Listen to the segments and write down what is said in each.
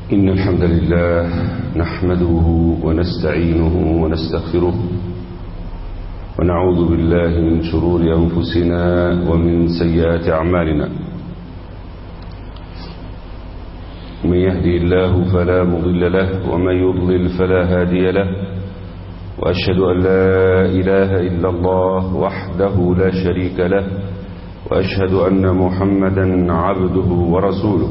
إن الحمد لله نحمده ونستعينه ونستغفره ونعوذ بالله من شرور أنفسنا ومن سيئات أعمالنا من يهدي الله فلا مضل له ومن يضلل فلا هادي له وأشهد أن لا إله إلا الله وحده لا شريك له وأشهد أن محمدا عبده ورسوله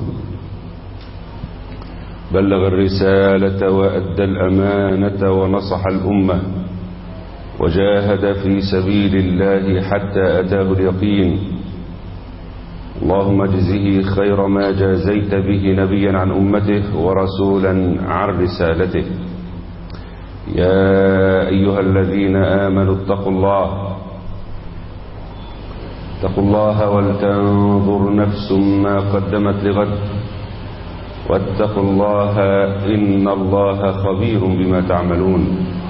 بلغ الرسالة وأدى الأمانة ونصح الأمة وجاهد في سبيل الله حتى أتاه اليقين اللهم اجزه خير ما جازيت به نبيا عن أمته ورسولا عن رسالته يا أيها الذين آمنوا اتقوا الله اتقوا الله ولتنظر نفس ما قدمت لغد واتقوا الله إن الله خبير بما تعملون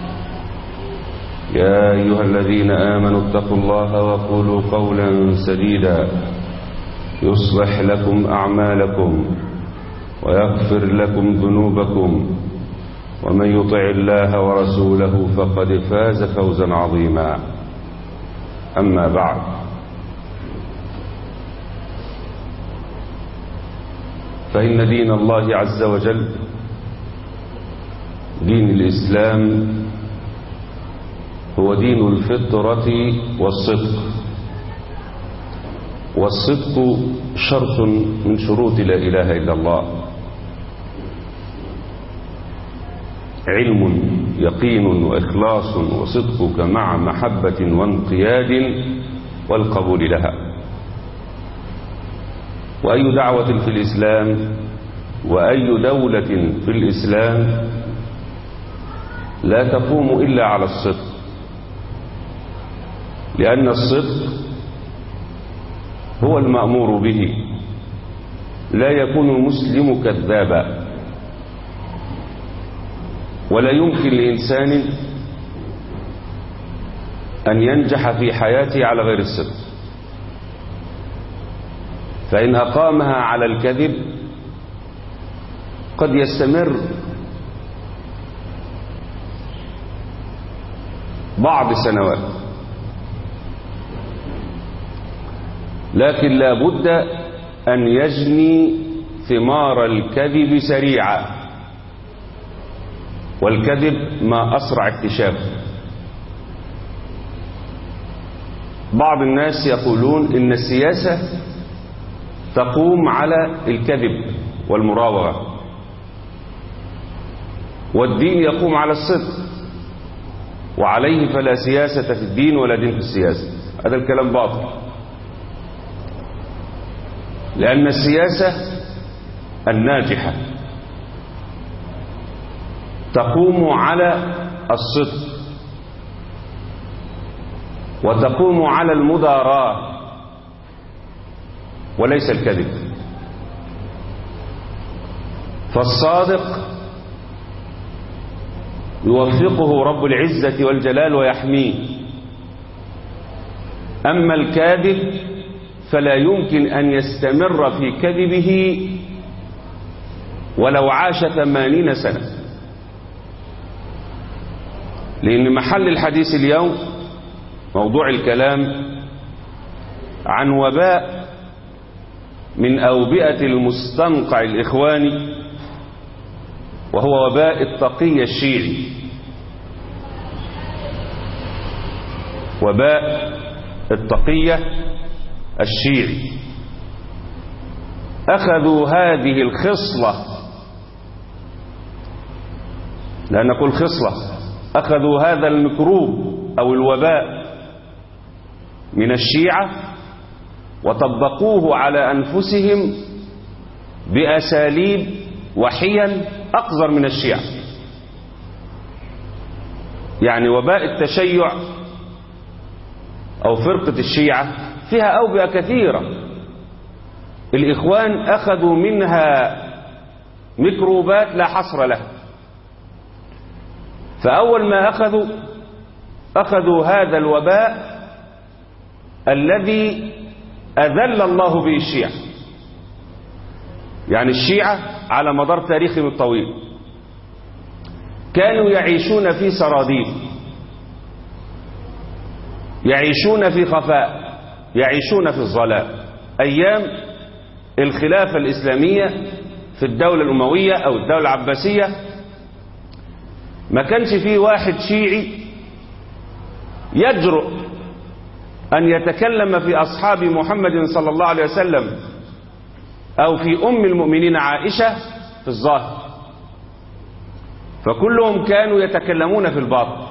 يا أيها الذين آمنوا اتقوا الله وقولوا قولا سديدا يصلح لكم أعمالكم ويغفر لكم ذنوبكم ومن يطع الله ورسوله فقد فاز فوزا عظيما أما بعد فإن دين الله عز وجل دين الإسلام هو دين الفطرة والصدق والصدق شرط من شروط لا إله إلا الله علم يقين وإخلاص وصدقك مع محبة وانقياد والقبول لها وأي دعوة في الإسلام وأي دولة في الإسلام لا تقوم إلا على الصدق لأن الصدق هو المأمور به لا يكون المسلم كذابا ولا يمكن لإنسان أن ينجح في حياته على غير الصدق فإن أقامها على الكذب قد يستمر بعض سنوات لكن لا بد أن يجني ثمار الكذب سريعا والكذب ما أسرع اكتشافه بعض الناس يقولون إن السياسة تقوم على الكذب والمراوغة والدين يقوم على الصدق وعليه فلا سياسة في الدين ولا دين في السياسة هذا الكلام باطل لأن السياسة الناجحة تقوم على الصدق وتقوم على المداراة وليس الكذب فالصادق يوفقه رب العزة والجلال ويحميه أما الكاذب فلا يمكن أن يستمر في كذبه ولو عاش ثمانين سنة لأن محل الحديث اليوم موضوع الكلام عن وباء من أوبئة المستنقع الإخواني وهو وباء التقي الشيعي وباء التقية الشيعي أخذوا هذه الخصلة لا نقول خصلة أخذوا هذا المكروب أو الوباء من الشيعة وطبقوه على أنفسهم بأساليب وحيل أقذر من الشيعة يعني وباء التشيع أو فرقة الشيعة فيها أوبئة كثيرة الإخوان أخذوا منها ميكروبات لا حصر لها فأول ما أخذوا أخذوا هذا الوباء الذي أذل الله به الشيعة يعني الشيعة على مدار تاريخهم الطويل كانوا يعيشون في سراديب يعيشون في خفاء يعيشون في الظلام أيام الخلافة الإسلامية في الدولة الأموية أو الدولة العباسية ما كانش فيه واحد شيعي يجرؤ أن يتكلم في أصحاب محمد صلى الله عليه وسلم أو في أم المؤمنين عائشة في الظاهر فكلهم كانوا يتكلمون في الباطن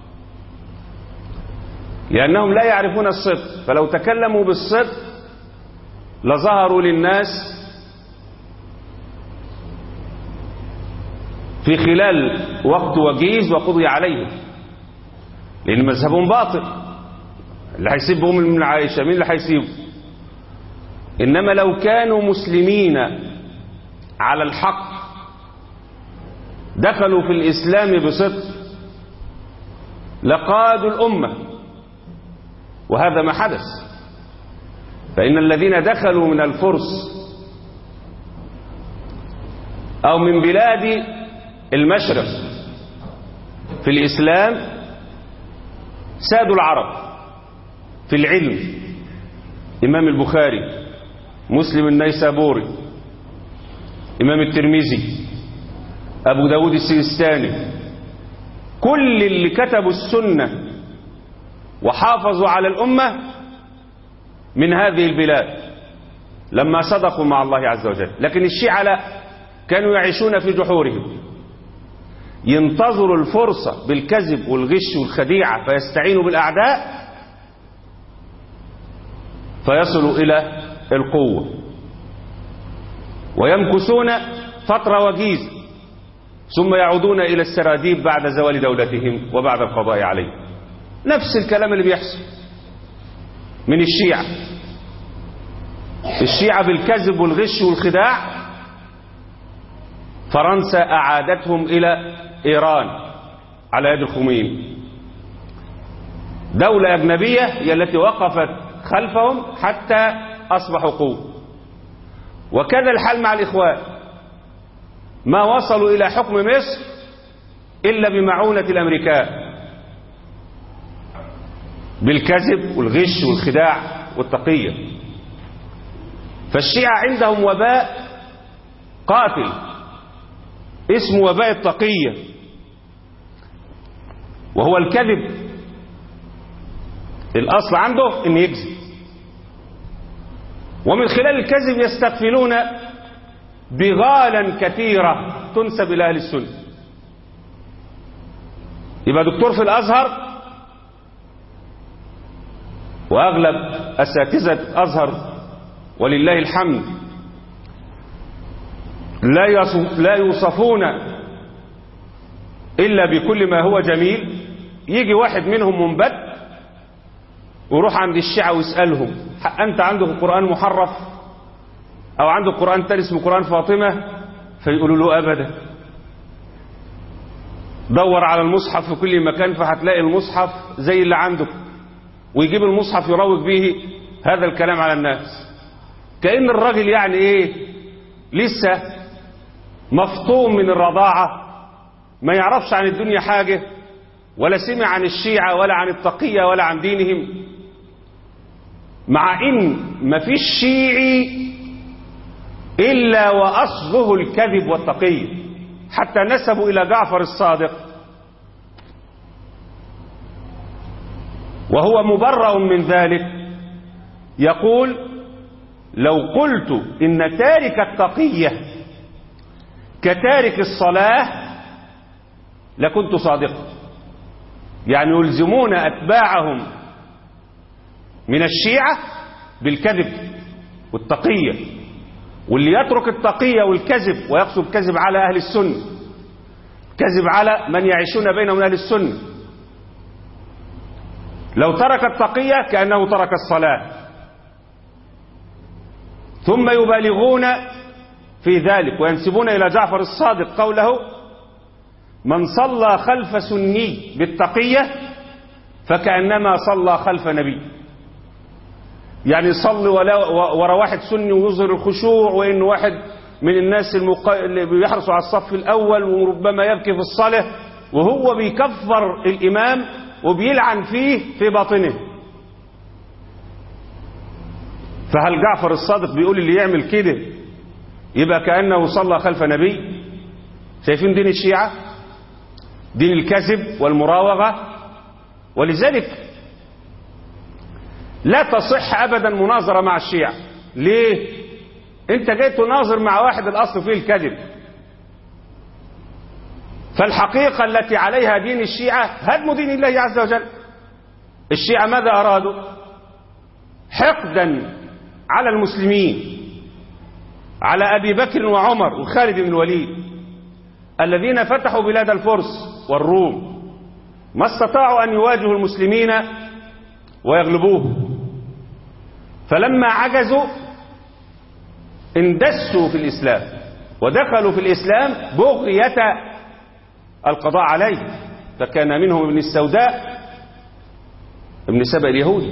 لأنهم لا يعرفون الصدق فلو تكلموا بالصدق لظهروا للناس في خلال وقت وجيز وقضي عليهم لأن مذهبهم باطل اللي هيسيبهم من عائشة مين اللي هيسيبه إنما لو كانوا مسلمين على الحق دخلوا في الإسلام بصدق لقادوا الأمة وهذا ما حدث فإن الذين دخلوا من الفرس أو من بلاد المشرق في الإسلام سادوا العرب في العلم إمام البخاري مسلم النيسابوري إمام الترمذي أبو داود السيستاني كل اللي كتبوا السنة وحافظوا على الأمة من هذه البلاد لما صدقوا مع الله عز وجل لكن الشيعة لا كانوا يعيشون في جحورهم ينتظروا الفرصة بالكذب والغش والخديعة فيستعينوا بالأعداء فيصلوا إلى القوة ويمكثون فترة وجيزة ثم يعودون إلى السراديب بعد زوال دولتهم وبعد القضاء عليه نفس الكلام اللي بيحصل من الشيعة الشيعة بالكذب والغش والخداع فرنسا أعادتهم إلى إيران على يد الخميني دولة أجنبية هي التي وقفت خلفهم حتى أصبحوا قوة وكذا الحال مع الإخوان ما وصلوا إلى حكم مصر إلا بمعونة الأمريكان بالكذب والغش والخداع والتقية فالشيعة عندهم وباء قاتل اسمه وباء التقية وهو الكذب الأصل عنده إن يكذب ومن خلال الكذب يستغفلون بغالا كثيرة تنسب إلى أهل السنة يبقى دكتور في الأزهر وأغلب أساتذة أزهر ولله الحمد لا لا يوصفون إلا بكل ما هو جميل يجي واحد منهم منبت ويروح عند الشيعة ويسألهم أنت عندك القرآن محرف أو عندك قرآن تاني اسمه قرآن فاطمة فيقولوا له أبدا دور على المصحف في كل مكان فهتلاقي المصحف زي اللي عندك ويجيب المصحف يروج به هذا الكلام على الناس كأن الراجل يعني ايه لسه مفطوم من الرضاعة ما يعرفش عن الدنيا حاجة ولا سمع عن الشيعة ولا عن التقية ولا عن دينهم مع ان ما فيش شيعي إلا وأصله الكذب والتقية حتى نسبوا إلى جعفر الصادق وهو مبرأ من ذلك يقول لو قلت إن تارك التقية كتارك الصلاة لكنت صادقا يعني يلزمون أتباعهم من الشيعة بالكذب والتقية واللي يترك التقية والكذب ويقصد كذب على أهل السنة كذب على من يعيشون بينهم من أهل السنة لو ترك التقية كأنه ترك الصلاة ثم يبالغون في ذلك وينسبون إلى جعفر الصادق قوله من صلى خلف سني بالتقية فكأنما صلى خلف نبي يعني يصلي ورا واحد سني ويظهر الخشوع وإن واحد من الناس المق... اللي بيحرصوا على الصف الأول وربما يبكي في الصلاة وهو بيكفر الإمام وبيلعن فيه في باطنه فهل جعفر الصادق بيقول اللي يعمل كده يبقى كأنه صلى خلف نبي شايفين دين الشيعة دين الكذب والمراوغة ولذلك لا تصح أبدا مناظرة مع الشيعة ليه انت جاي تناظر مع واحد الأصل فيه الكذب فالحقيقة التي عليها دين الشيعة هدم دين الله عز وجل الشيعة ماذا أرادوا حقدا على المسلمين على أبي بكر وعمر وخالد بن الوليد الذين فتحوا بلاد الفرس والروم ما استطاعوا أن يواجهوا المسلمين ويغلبوهم فلما عجزوا اندسوا في الإسلام ودخلوا في الإسلام بغية القضاء عليه فكان منهم ابن السوداء ابن سبأ اليهودي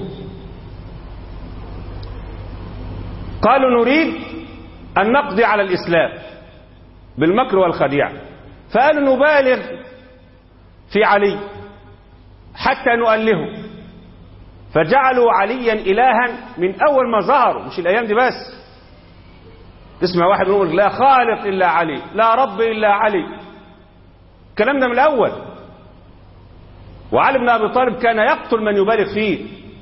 قالوا نريد أن نقضي على الإسلام بالمكر والخديعة فقالوا نبالغ في علي حتى نؤلهه فجعلوا عليا إلها من أول ما ظهروا مش الأيام دي بس تسمع واحد يقول لا خالق إلا علي لا رب إلا علي الكلام ده من الأول وعلي بن أبي طالب كان يقتل من يبالغ فيه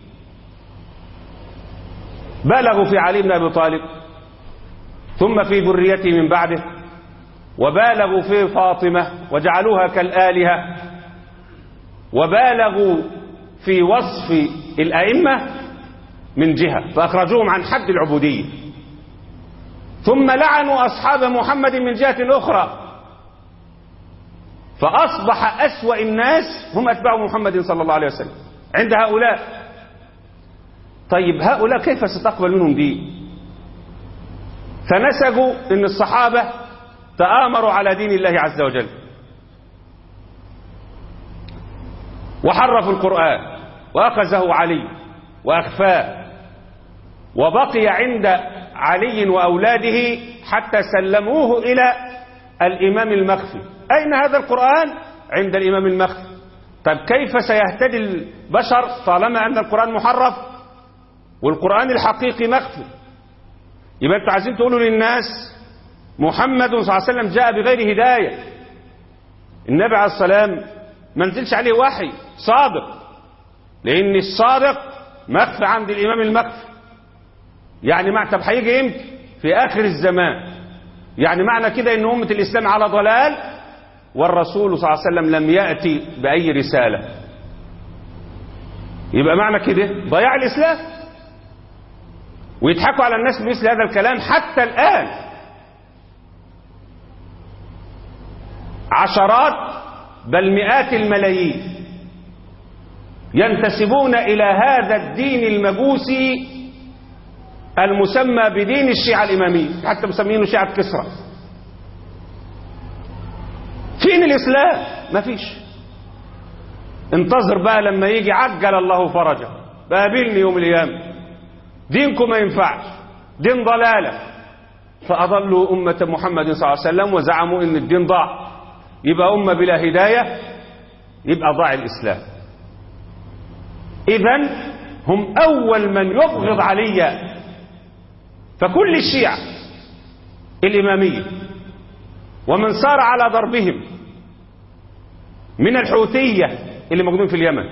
بالغوا في علي بن أبي طالب ثم في ذريته من بعده وبالغوا في فاطمة وجعلوها كالآلهة وبالغوا في وصف الأئمة من جهة فأخرجوهم عن حد العبودية ثم لعنوا أصحاب محمد من جهة أخرى فأصبح أسوأ الناس هم أتباع محمد صلى الله عليه وسلم عند هؤلاء طيب هؤلاء كيف ستقبل منهم دين فنسجوا ان الصحابة تآمروا على دين الله عز وجل وحرفوا القرآن وأخذه علي وأخفاه وبقي عند علي وأولاده حتى سلموه إلى الإمام المخفي أين هذا القرآن؟ عند الإمام المخفي طيب كيف سيهتدي البشر طالما أن القرآن محرف والقرآن الحقيقي مخفي يبقى انتوا عايزين تقولوا للناس محمد صلى الله عليه وسلم جاء بغير هداية النبي عليه السلام ما نزلش عليه وحي صادق لأن الصادق مخفي عند الإمام المخفي يعني معنى طب هيجي امتى في آخر الزمان يعني معنى كده ان أمة الإسلام على ضلال والرسول صلى الله عليه وسلم لم يأتي بأي رسالة يبقى معنى كده ضياع الإسلام ويضحكوا على الناس بمثل هذا الكلام حتى الآن عشرات بل مئات الملايين ينتسبون إلى هذا الدين المجوسي المسمى بدين الشيعة الإمامية حتى مسمينه شيعة كسرى فين الإسلام ما فيش انتظر بقى لما يجي عجل الله فرجه بقابلني يوم القيامه دينكم ما ينفعش دين ضلالة فأضلوا أمة محمد صلى الله عليه وسلم وزعموا أن الدين ضاع يبقى أمة بلا هداية يبقى ضاع الإسلام إذا هم أول من يبغض عليا فكل الشيعة الإمامية ومن سار على ضربهم من الحوثية اللي موجودين في اليمن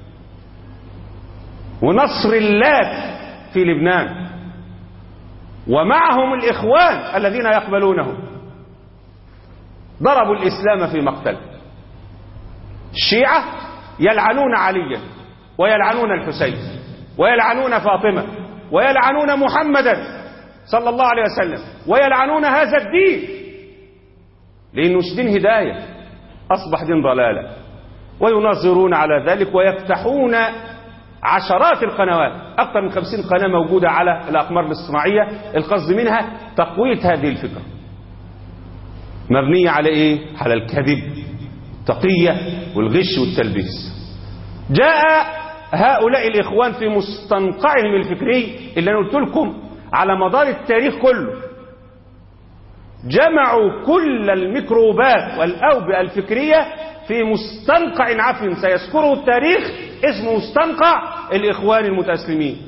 ونصر اللات في لبنان ومعهم الإخوان الذين يقبلونه ضربوا الإسلام في مقتل الشيعة يلعنون عليا ويلعنون الحسين ويلعنون فاطمة ويلعنون محمدا صلى الله عليه وسلم ويلعنون هذا الدين لأنه مش دين هداية أصبح دين ضلالة وينظرون على ذلك ويفتحون عشرات القنوات أكثر من خمسين قناة موجودة على الأقمار الاصطناعية القصد منها تقوية هذه الفكرة مبنية على إيه؟ على الكذب تقية والغش والتلبيس جاء هؤلاء الإخوان في مستنقعهم الفكري اللي أنا قلت لكم على مدار التاريخ كله جمعوا كل الميكروبات والأوبئة الفكرية في مستنقع عفن سيذكره التاريخ اسمه مستنقع الإخوان المتأسلمين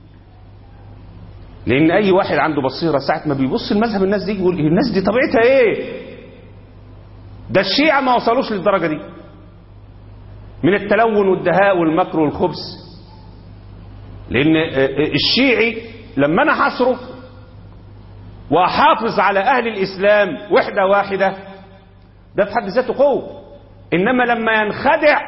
لأن أي واحد عنده بصيرة ساعة ما بيبص المذهب الناس دي يقول الناس دي طبيعتها إيه ده الشيعة ما وصلوش للدرجة دي من التلون والدهاء والمكر والخبث لأن الشيعي لما أنا حصره وأحافظ على أهل الإسلام وحدة واحدة ده في حد ذاته قوة إنما لما ينخدع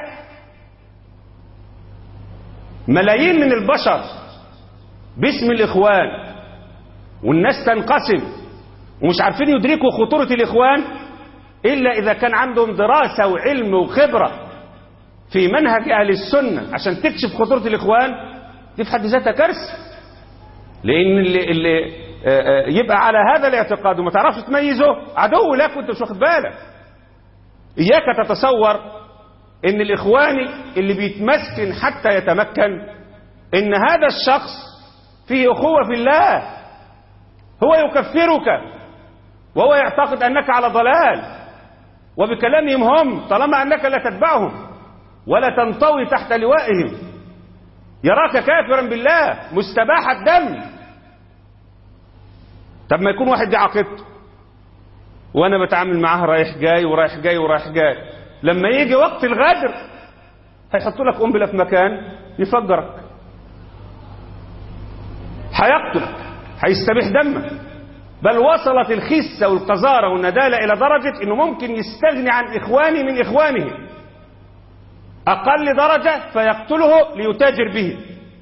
ملايين من البشر باسم الإخوان والناس تنقسم ومش عارفين يدركوا خطورة الإخوان إلا إذا كان عندهم دراسة وعلم وخبرة في منهج أهل السنة عشان تكشف خطورة الإخوان دي في حد ذاتها كارثة لأن اللي, اللي يبقى على هذا الاعتقاد وما تعرفش تميزه عدو لك وانت مش واخد بالك إياك تتصور إن الإخواني اللي بيتمسكن حتى يتمكن إن هذا الشخص فيه أخوة في الله هو يكفرك وهو يعتقد أنك على ضلال وبكلامهم هم طالما أنك لا تتبعهم ولا تنطوي تحت لوائهم يراك كافرا بالله مستباح الدم طب ما يكون واحد دي عقيدته وانا بتعامل معاه رايح جاي ورايح جاي ورايح جاي لما يجي وقت الغدر هيحطوا لك قنبله في مكان يفجرك هيقتلك هيستبيح دمك بل وصلت الخسه والقذاره والنداله الى درجه انه ممكن يستغني عن اخواني من اخوانه اقل درجه فيقتله ليتاجر به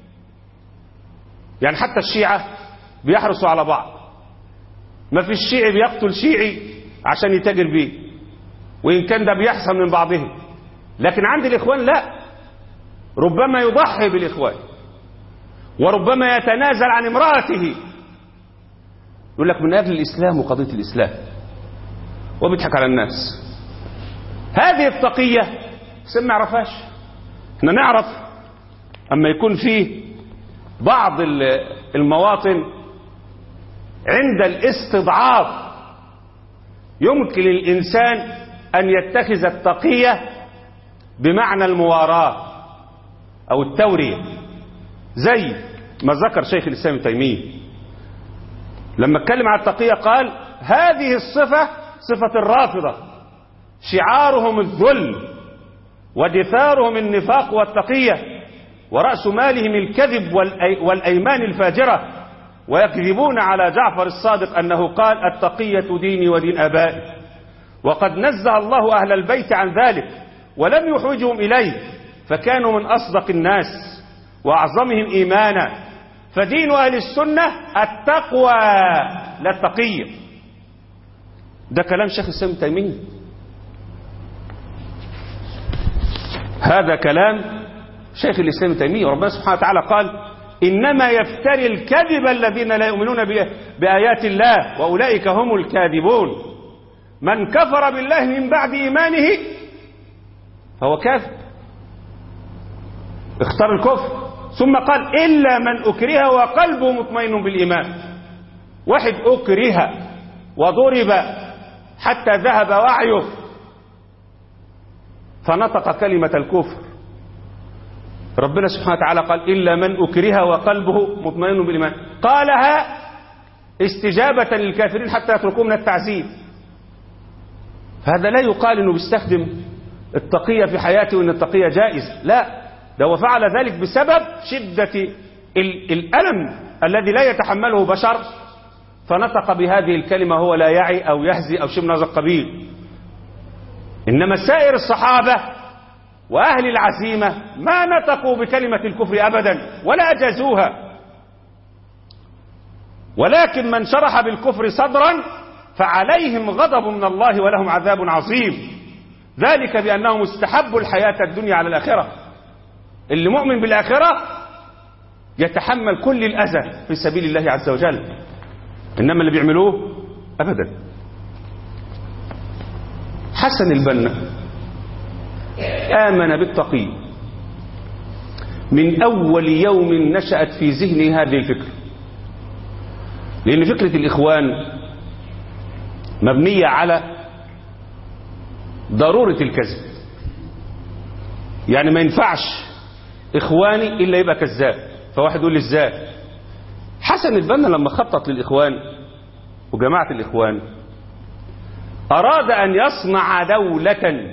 يعني حتى الشيعه بيحرصوا على بعض ما في الشيعي بيقتل شيعي عشان يتاجر بيه وإن كان ده بيحصل من بعضهم لكن عند الإخوان لا ربما يضحي بالإخوان وربما يتنازل عن امرأته يقول لك من أجل الإسلام وقضية الإسلام وبيضحك على الناس هذه التقية سمع عرفاش احنا نعرف أما يكون فيه بعض المواطن عند الاستضعاف يمكن للإنسان أن يتخذ التقية بمعنى المواراة أو التورية زي ما ذكر شيخ الإسلام ابن تيمية لما اتكلم عن التقية قال هذه الصفة صفة الرافضة شعارهم الذل ودثارهم النفاق والتقية ورأس مالهم الكذب والأيمان الفاجرة ويكذبون على جعفر الصادق أنه قال التقية ديني ودين أبائي وقد نزه الله أهل البيت عن ذلك ولم يحوجهم إليه فكانوا من أصدق الناس وأعظمهم إيمانا فدين أهل السنة التقوى لا التقية ده كلام شيخ الإسلام تيمية هذا كلام شيخ الإسلام تيمية وربنا سبحانه وتعالى قال إنما يفتري الكذب الذين لا يؤمنون بآيات الله وأولئك هم الكاذبون من كفر بالله من بعد إيمانه فهو كافر اختار الكفر ثم قال إلا من أكره وقلبه مطمئن بالإيمان واحد أكره وضرب حتى ذهب وعيه فنطق كلمة الكفر ربنا سبحانه وتعالى قال إلا من أكره وقلبه مطمئن بالإيمان قالها استجابة للكافرين حتى يتركوا من التعذيب فهذا لا يقال أنه بيستخدم التقية في حياته وأن التقية جائز لا ده هو فعل ذلك بسبب شدة الألم الذي لا يتحمله بشر فنطق بهذه الكلمة هو لا يعي أو يهزي أو شيء من هذا القبيل إنما سائر الصحابة وأهل العزيمة ما نطقوا بكلمة الكفر أبدا ولا أجازوها ولكن من شرح بالكفر صدرا فعليهم غضب من الله ولهم عذاب عظيم ذلك بأنهم استحبوا الحياة الدنيا على الآخرة اللي مؤمن بالآخرة يتحمل كل الأذى في سبيل الله عز وجل إنما اللي بيعملوه أبدا حسن البنا آمن بالتقي من أول يوم نشأت في ذهنه هذه الفكرة لأن فكرة الإخوان مبنية على ضرورة الكذب يعني ما ينفعش إخواني إلا يبقى كذاب فواحد يقول لي إزاي حسن البنا لما خطط للإخوان وجماعة الإخوان أراد أن يصنع دولة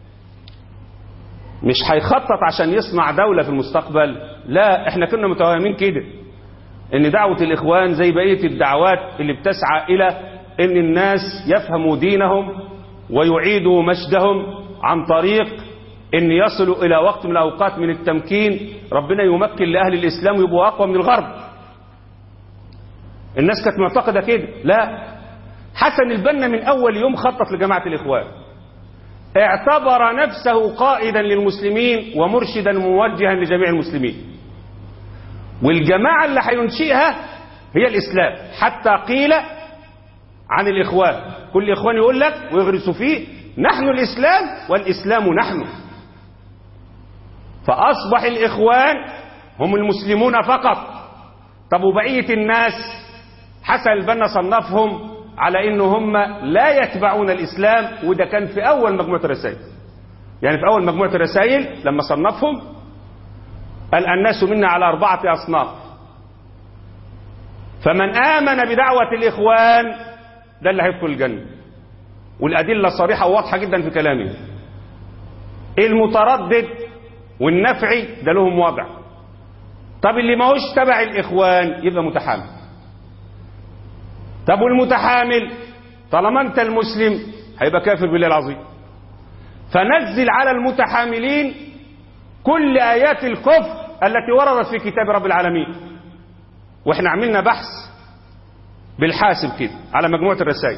مش هيخطط عشان يصنع دولة في المستقبل لا احنا كنا متوهمين كده ان دعوة الاخوان زي بقية الدعوات اللي بتسعى الى ان الناس يفهموا دينهم ويعيدوا مجدهم عن طريق ان يصلوا الى وقت من الاوقات من التمكين ربنا يمكن لاهل الاسلام ويبقوا اقوى من الغرب الناس كانت معتقدة كده لا حسن البنا من اول يوم خطط لجماعة الاخوان اعتبر نفسه قائدا للمسلمين ومرشدا موجها لجميع المسلمين والجماعة اللي هينشئها هي الإسلام حتى قيل عن الإخوان كل إخوان يقول لك ويغرسوا فيه نحن الإسلام والإسلام نحن فأصبح الإخوان هم المسلمون فقط طب وبقية الناس حسن البنا صنفهم على ان هم لا يتبعون الاسلام وده كان في اول مجموعه الرسائل يعني في اول مجموعه الرسائل لما صنفهم قال الناس منا على اربعه اصناف فمن امن بدعوه الاخوان ده اللي هيدخل الجنه والادله صريحه وواضحه جدا في كلامه المتردد والنفعي ده لهم وضع طب اللي ما هوش تبع الاخوان يبقى متحامل طب والمتحامل طالما انت المسلم هيبقى كافر بالله العظيم فنزل على المتحاملين كل ايات الكفر التي وردت في كتاب رب العالمين واحنا عملنا بحث بالحاسب كده على مجموعه الرسائل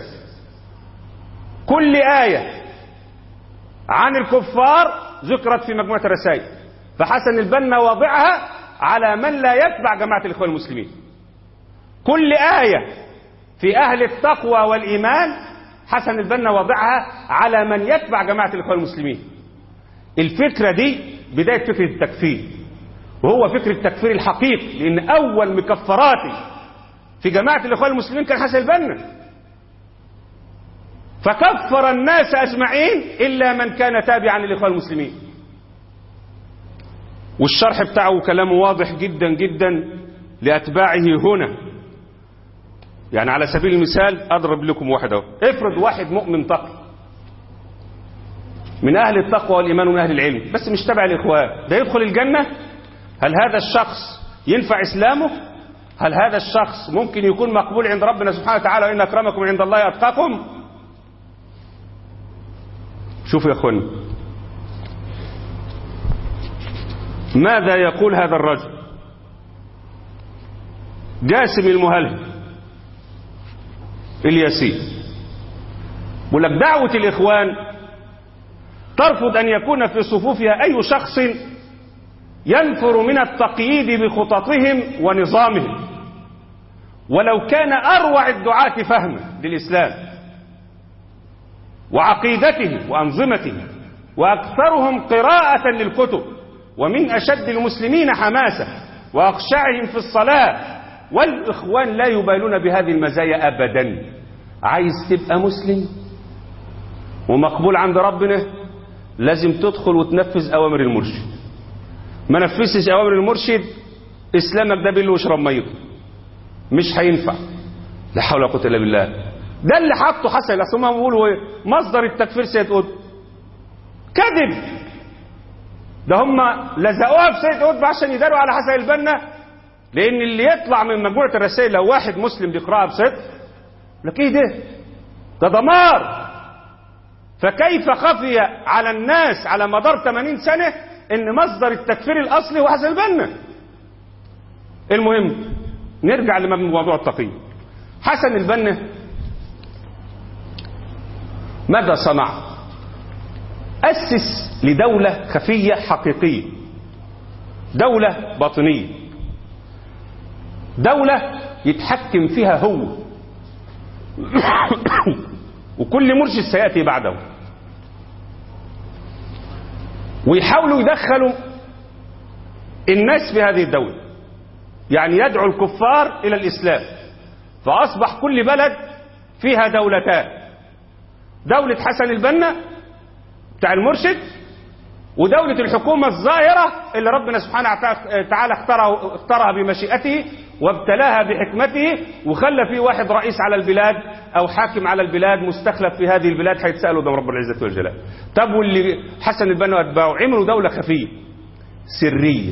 كل ايه عن الكفار ذكرت في مجموعه الرسائل فحسن البنا واضعها على من لا يتبع جماعه الاخوان المسلمين كل ايه في أهل التقوى والإيمان حسن البنا وضعها على من يتبع جماعة الإخوان المسلمين الفكرة دي بداية فكرة التكفير وهو فكرة التكفير الحقيقي لأن أول مكفراتي في جماعة الإخوان المسلمين كان حسن البنا فكفر الناس أجمعين إلا من كان تابعا للإخوان المسلمين والشرح بتاعه كلامه واضح جدا جدا لأتباعه هنا يعني على سبيل المثال اضرب لكم واحد اهو افرض واحد مؤمن تقي من اهل التقوى والايمان ومن اهل العلم بس مش تبع الاخوان ده يدخل الجنه هل هذا الشخص ينفع اسلامه هل هذا الشخص ممكن يكون مقبول عند ربنا سبحانه وتعالى وان اكرمكم عند الله اتقاكم شوفوا يا اخواني ماذا يقول هذا الرجل جاسم المهلهل الياسين بيقول لك دعوة الإخوان ترفض أن يكون في صفوفها أي شخص ينفر من التقييد بخططهم ونظامهم ولو كان أروع الدعاة فهما للإسلام وعقيدته وأنظمته وأكثرهم قراءة للكتب ومن أشد المسلمين حماسة وأخشعهم في الصلاة والإخوان لا يبالون بهذه المزايا أبدا عايز تبقى مسلم ومقبول عند ربنا لازم تدخل وتنفذ أوامر المرشد ما نفذتش أوامر المرشد إسلامك ده بالله واشرب ميته مش هينفع لا حول ولا قوة إلا بالله ده اللي حطه حسن اصل هم بيقولوا ايه مصدر التكفير سيد قطب كذب ده هم لزقوها في سيد قطب عشان يداروا على حسن البنا لان اللي يطلع من مجموعه الرسائل لو واحد مسلم بيقراها بصدق لك ايه ده ده دمار فكيف خفي على الناس على مدار 80 سنه ان مصدر التكفير الاصلي هو حسن البنا المهم نرجع لموضوع التقي حسن البنا ماذا صنع أسس لدولة خفية حقيقية دولة باطنية دولة يتحكم فيها هو وكل مرشد سيأتي بعده ويحاولوا يدخلوا الناس في هذه الدولة يعني يدعو الكفار إلى الإسلام فأصبح كل بلد فيها دولتان دولة حسن البنا بتاع المرشد ودولة الحكومة الظاهرة اللي ربنا سبحانه وتعالى اختارها اختارها بمشيئته وابتلاها بحكمته وخلى فيه واحد رئيس على البلاد او حاكم على البلاد مستخلف في هذه البلاد هيتسالوا ده رب العزه والجلال. طب واللي حسن البنا واتباعه عملوا دوله خفيه سريه.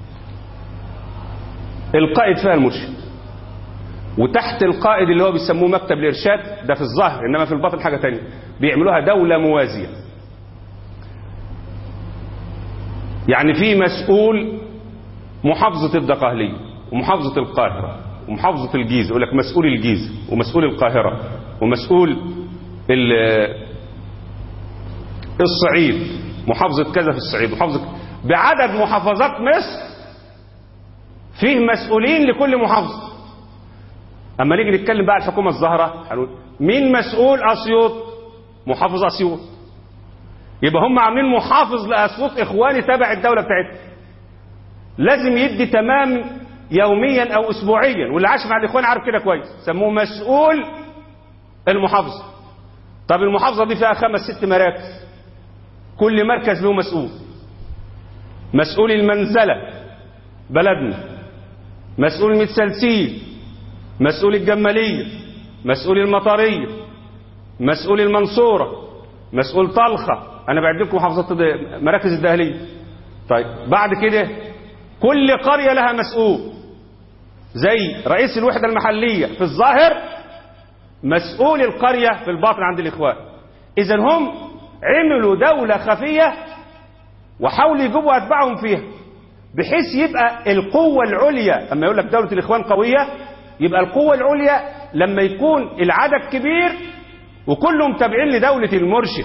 القائد فيها المرشد. وتحت القائد اللي هو بيسموه مكتب الارشاد ده في الظاهر انما في الباطن حاجه ثانيه بيعملوها دوله موازيه. يعني في مسؤول محافظه الدقهليه ومحافظة القاهرة ومحافظة الجيزة يقول لك مسؤول الجيزة ومسؤول القاهرة ومسؤول الصعيد محافظة كذا في الصعيد محافظة بعدد محافظات مصر فيه مسؤولين لكل محافظة أما نيجي نتكلم بقى الحكومة الظاهرة هنقول مين مسؤول أسيوط محافظ أسيوط يبقى هم عاملين محافظ لأسيوط إخواني تبع الدولة بتاعتهم لازم يدي تمام يوميا او اسبوعيا واللي عاش مع الاخوان عارف كده كويس سموه مسؤول المحافظه طب المحافظه دي فيها خمس ست مراكز كل مركز له مسؤول مسؤول المنزله بلدنا مسؤول المتسلسيل مسؤول الجماليه مسؤول المطريه مسؤول المنصوره مسؤول طلخه انا بعد لكم محافظات مراكز الدهليه طيب بعد كده كل قريه لها مسؤول زي رئيس الوحدة المحلية في الظاهر مسؤول القرية في الباطن عند الإخوان إذا هم عملوا دولة خفية وحاولوا يجيبوا أتباعهم فيها بحيث يبقى القوة العليا أما يقول لك دولة الإخوان قوية يبقى القوة العليا لما يكون العدد كبير وكلهم تابعين لدولة المرشد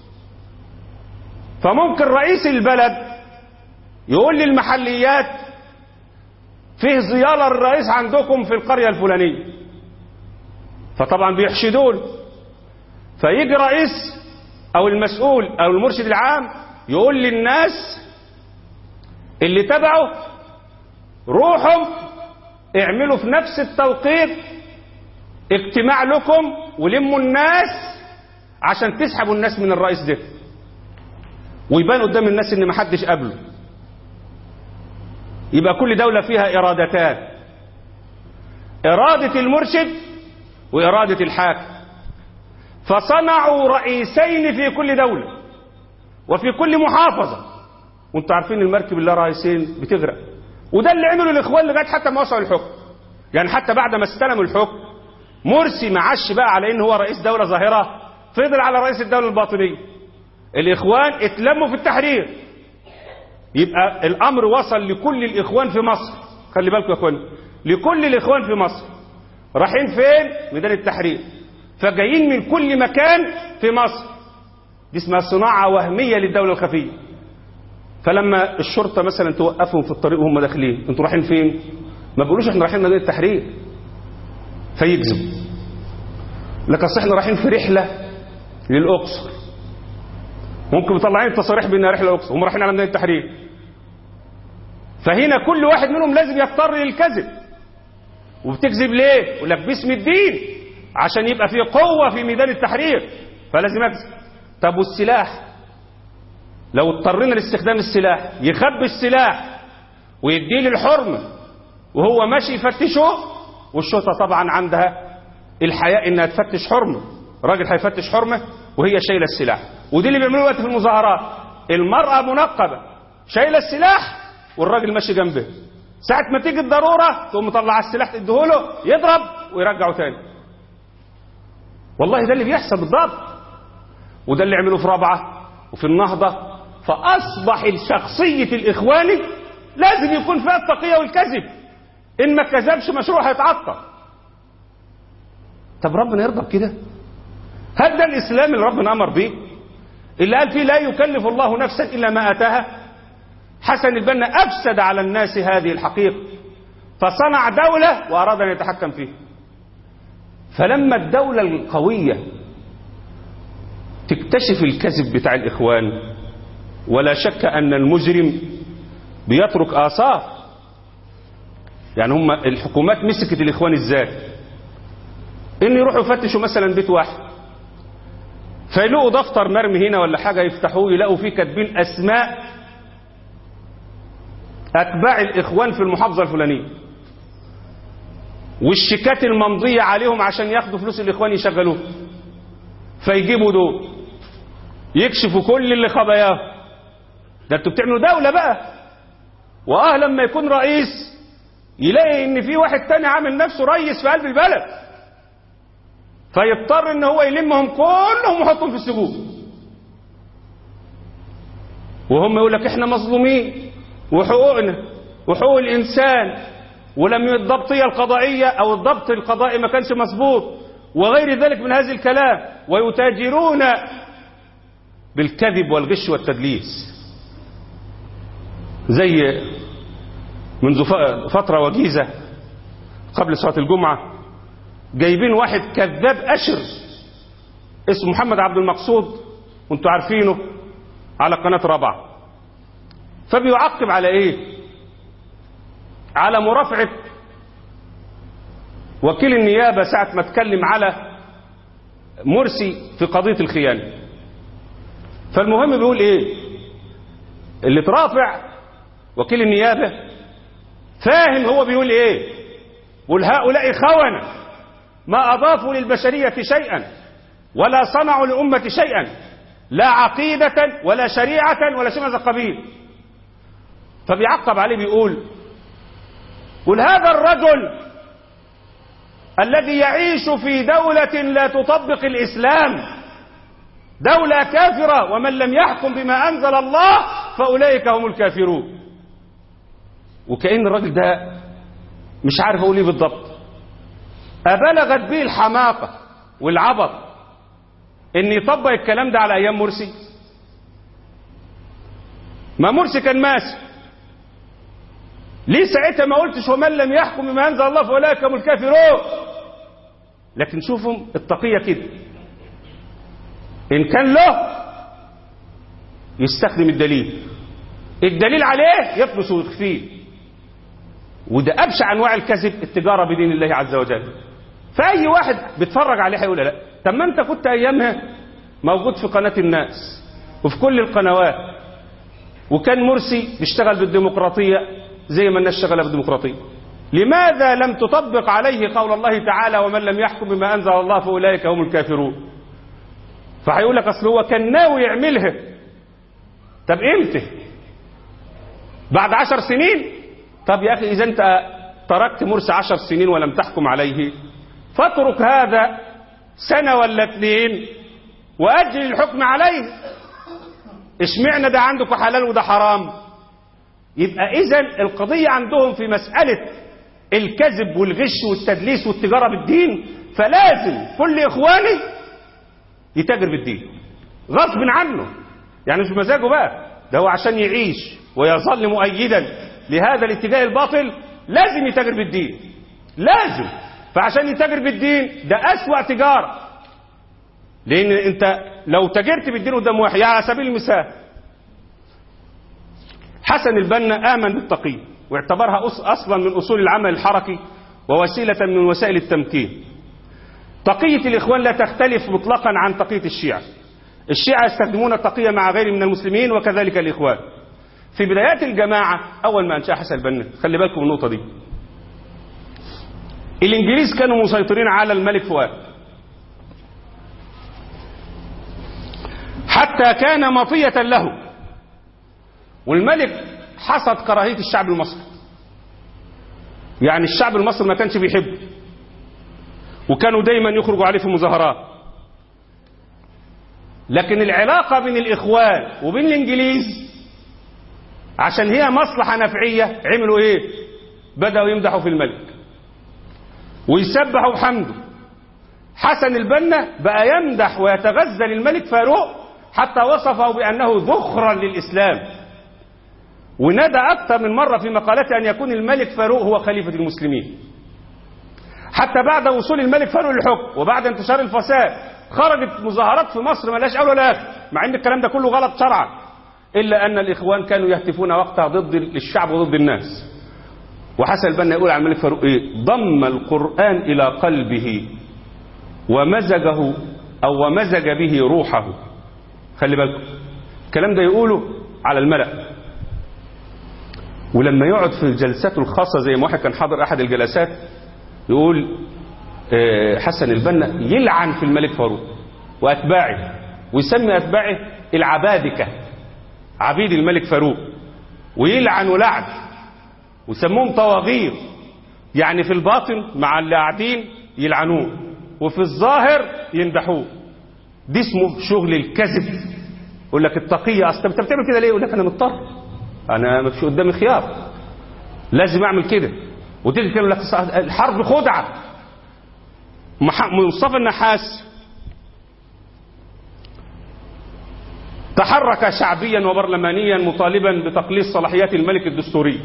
فممكن رئيس البلد يقول للمحليات فيه زيارة الرئيس عندكم في القرية الفلانية فطبعا بيحشدون فيجي رئيس او المسؤول او المرشد العام يقول للناس اللي تبعه روحوا اعملوا في نفس التوقيت اجتماع لكم ولموا الناس عشان تسحبوا الناس من الرئيس ده ويبان قدام الناس ان محدش قبله يبقى كل دولة فيها إرادتان إرادة المرشد وإرادة الحاكم فصنعوا رئيسين في كل دولة وفي كل محافظة وانتوا عارفين المركب اللي رئيسين بتغرق وده اللي عمله الإخوان لغاية حتى ما وصلوا الحكم يعني حتى بعد ما استلموا الحكم مرسي ما عادش بقى على ان هو رئيس دولة ظاهرة فضل على رئيس الدولة الباطنية الإخوان اتلموا في التحرير يبقى الامر وصل لكل الاخوان في مصر خلي بالكم يا اخوان لكل الاخوان في مصر رايحين فين ميدان التحرير فجايين من كل مكان في مصر دي اسمها صناعه وهميه للدوله الخفيه فلما الشرطه مثلا توقفهم في الطريق وهم داخلين انتوا رايحين فين ما بيقولوش احنا رايحين ميدان التحرير فيكذب لك اصل احنا رايحين في رحله للاقصر ممكن مطلعين التصاريح بانها رحله الاقصر هم رايحين على ميدان التحرير فهنا كل واحد منهم لازم يضطر للكذب وبتكذب ليه يقول لك باسم الدين عشان يبقى في قوه في ميدان التحرير فلازم اكذب طب والسلاح لو اضطرينا لاستخدام السلاح يخبي السلاح ويديه للحرمه وهو ماشي يفتشه والشرطه طبعا عندها الحياء انها تفتش حرمه راجل هيفتش حرمه وهي شايله السلاح ودي اللي بيعملوه دلوقتي في المظاهرات المرأة منقبة شايلة السلاح والراجل ماشي جنبه ساعة ما تيجي الضرورة تقوم مطلع السلاح تديهوله يضرب ويرجعه تاني والله ده اللي بيحصل بالضبط وده اللي عملوه في رابعة وفي النهضة فأصبح الشخصية الإخواني لازم يكون فيها التقية والكذب إن ما كذبش مشروع هيتعطل طب ربنا يرضى بكده هل ده الإسلام اللي ربنا أمر به اللي قال فيه لا يكلف الله نفسا إلا ما أتاها حسن البنا أفسد على الناس هذه الحقيقة فصنع دولة وأراد أن يتحكم فيها فلما الدولة القوية تكتشف الكذب بتاع الإخوان ولا شك أن المجرم بيترك آثار يعني هم الحكومات مسكت الإخوان إزاي إن يروحوا يفتشوا مثلا بيت واحد فيلاقوا دفتر مرمي هنا ولا حاجة يفتحوه يلاقوا فيه كاتبين أسماء أتباع الإخوان في المحافظة الفلانية والشيكات الممضية عليهم عشان ياخدوا فلوس الإخوان يشغلوه فيجيبوا دول يكشفوا كل اللي خباياه ده انتوا بتعملوا دولة بقى واه لما يكون رئيس يلاقي ان في واحد تاني عامل نفسه رئيس في قلب البلد فيضطر ان هو يلمهم كلهم ويحطهم في السجون وهم يقول لك احنا مظلومين وحقوقنا وحقوق الانسان ولم الضبطيه القضائيه او الضبط القضائي ما كانش مظبوط وغير ذلك من هذا الكلام ويتاجرون بالكذب والغش والتدليس زي منذ فترة وجيزة قبل صلاة الجمعة جايبين واحد كذاب أشر اسمه محمد عبد المقصود وانتوا عارفينه على قناة رابعة فبيعقب على ايه على مرافعة وكيل النيابة ساعة ما اتكلم على مرسي في قضية الخيانة فالمهم بيقول ايه اللي ترافع وكيل النيابة فاهم هو بيقول ايه بيقول هؤلاء خونة ما اضافوا للبشرية شيئا ولا صنعوا لأمة شيئا لا عقيدة ولا شريعة ولا شيء من هذا القبيل فبيعقب عليه بيقول قل هذا الرجل الذي يعيش في دولة لا تطبق الإسلام دولة كافرة ومن لم يحكم بما أنزل الله فأولئك هم الكافرون وكأن الراجل ده مش عارف أقول إيه بالضبط أبلغت به الحماقة والعبط إن يطبق الكلام ده على أيام مرسي ما مرسي كان ماسك ليه ساعتها ما قلتش ومن لم يحكم بما أنزل الله فأولئك هم الكافرون لكن شوفوا التقية كده إن كان له يستخدم الدليل الدليل عليه يطمس ويخفيه وده أبشع أنواع الكذب التجارة بدين الله عز وجل فأي واحد بيتفرج عليه هيقول لا طب ما أنت كنت أيامها موجود في قناة الناس وفي كل القنوات وكان مرسي بيشتغل بالديمقراطية زي ما الناس شغالة بالديمقراطية لماذا لم تطبق عليه قول الله تعالى ومن لم يحكم بما أنزل الله فأولئك هم الكافرون فهيقول لك أصل هو كان ناوي يعملها طب امتى بعد عشر سنين طب يا أخي إذا أنت تركت مرسي عشر سنين ولم تحكم عليه فاترك هذا سنة ولا اثنين وأجل الحكم عليه اشمعنا ده عندكم حلال وده حرام يبقى إذا القضية عندهم في مسألة الكذب والغش والتدليس والتجارة بالدين فلازم كل إخواني يتاجر بالدين غصب عنه يعني مش بمزاجه بقى ده هو عشان يعيش ويظل مؤيدا لهذا الاتجاه الباطل لازم يتاجر بالدين لازم فعشان يتاجر بالدين ده أسوأ تجارة لأن أنت لو تاجرت بالدين قدام واحد يعني على سبيل المثال حسن البنا آمن بالتقي واعتبرها أصلا من أصول العمل الحركي ووسيلة من وسائل التمكين تقية الإخوان لا تختلف مطلقا عن تقية الشيعة الشيعة يستخدمون التقية مع غير من المسلمين وكذلك الإخوان في بدايات الجماعة أول ما أنشأ حسن البنا خلي بالكم النقطة دي الإنجليز كانوا مسيطرين على الملك فؤاد حتى كان مطية له والملك حصد كراهية الشعب المصري يعني الشعب المصري ما كانش بيحبه وكانوا دايما يخرجوا عليه في مظاهرات لكن العلاقة بين الإخوان وبين الإنجليز عشان هي مصلحة نفعية عملوا إيه بدأوا يمدحوا في الملك ويسبحوا بحمده حسن البنا بقى يمدح ويتغزل الملك فاروق حتى وصفه بأنه ذخرا للإسلام ونادى أكثر من مرة في مقالته أن يكون الملك فاروق هو خليفة المسلمين حتى بعد وصول الملك فاروق للحكم وبعد انتشار الفساد خرجت مظاهرات في مصر ملاش أول ولا آخر مع أن الكلام ده كله غلط شرعا إلا أن الإخوان كانوا يهتفون وقتها ضد الشعب وضد الناس وحسن البنا يقول عن الملك فاروق إيه ضم القرآن إلى قلبه ومزجه أو ومزج به روحه خلي بالكم الكلام ده يقوله على الملأ ولما يقعد في جلساته الخاصة زي ما واحد كان حاضر أحد الجلسات يقول حسن البنا يلعن في الملك فاروق وأتباعه ويسمي أتباعه العبادكة عبيد الملك فاروق ويلعن لعن ويسموهم طواغير يعني في الباطن مع اللي قاعدين يلعنوه وفي الظاهر يمدحوه دي اسمه شغل الكذب يقول لك التقية اصل انت بتعمل كده ليه يقول لك انا مضطر انا ما فيش قدامي خيار لازم اعمل كده وتيجي تقول لك الحرب خدعه مصطفى النحاس تحرك شعبيا وبرلمانيا مطالبا بتقليص صلاحيات الملك الدستوري